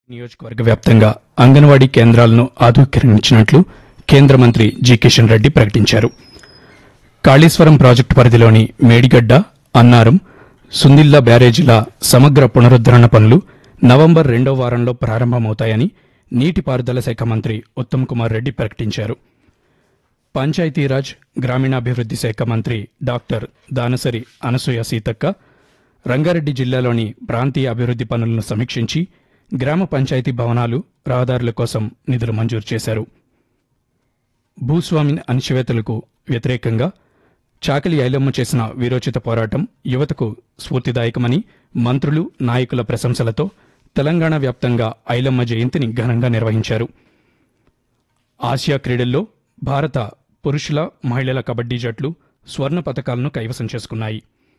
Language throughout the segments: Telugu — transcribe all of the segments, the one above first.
నియోజకవర్గ వ్యాప్తంగా అంగన్వాడీ కేంద్రాలను ఆధునీకరించినట్లు కేంద్ర మంత్రి జి కిషన్ రెడ్డి ప్రకటించారు కాళేశ్వరం ప్రాజెక్టు పరిధిలోని మేడిగడ్డ అన్నారం సుందిల్లా బ్యారేజీల సమగ్ర పునరుద్దరణ పనులు నవంబర్ రెండో వారంలో ప్రారంభమవుతాయని నీటిపారుదల శాఖ మంత్రి ఉత్తమ్ కుమార్ రెడ్డి ప్రకటించారు పంచాయతీరాజ్ గ్రామీణాభివృద్ధి శాఖ మంత్రి డాక్టర్ దానసరి అనసూయ సీతక్క రంగారెడ్డి జిల్లాలోని ప్రాంతీయ అభివృద్ధి పనులను సమీక్షించి గ్రామ పంచాయతీ భవనాలు రహదారుల కోసం నిధులు మంజూరు చేశారు భూస్వామి అణచివేతలకు వ్యతిరేకంగా చాకలి ఐలమ్మ చేసిన వీరోచిత పోరాటం యువతకు స్ఫూర్తిదాయకమని మంత్రులు నాయకుల ప్రశంసలతో తెలంగాణ వ్యాప్తంగా ఐలమ్మ జయంతిని ఘనంగా నిర్వహించారు ఆసియా క్రీడల్లో భారత పురుషుల మహిళల కబడ్డీ జట్లు స్వర్ణ పతకాలను కైవసం చేసుకున్నాయి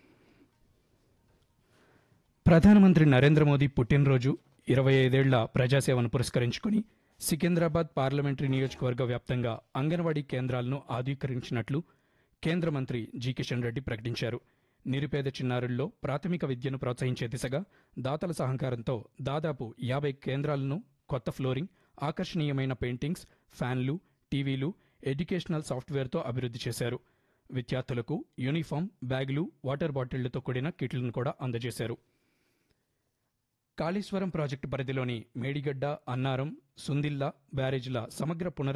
ప్రధానమంత్రి నరేంద్ర మోదీ పుట్టినరోజు ఇరవై ఐదేళ్ల ప్రజాసేవను పురస్కరించుకుని సికింద్రాబాద్ పార్లమెంటరీ నియోజకవర్గ వ్యాప్తంగా అంగన్వాడీ కేంద్రాలను ఆధునీకరించినట్లు కేంద్ర మంత్రి జి కిషన్ రెడ్డి ప్రకటించారు నిరుపేద చిన్నారుల్లో ప్రాథమిక విద్యను ప్రోత్సహించే దిశగా దాతల సహకారంతో దాదాపు యాభై కేంద్రాలను కొత్త ఫ్లోరింగ్ ఆకర్షణీయమైన పెయింటింగ్స్ ఫ్యాన్లు టీవీలు ఎడ్యుకేషనల్ సాఫ్ట్వేర్తో అభివృద్ధి చేశారు విద్యార్థులకు యూనిఫామ్ బ్యాగులు వాటర్ బాటిళ్లతో కూడిన కిట్లను కూడా అందజేశారు కాళేశ్వరం ప్రాజెక్టు పరిధిలోని మేడిగడ్డ అన్నారం సుందిల్లా బ్యారేజీల సమగ్ర పునరు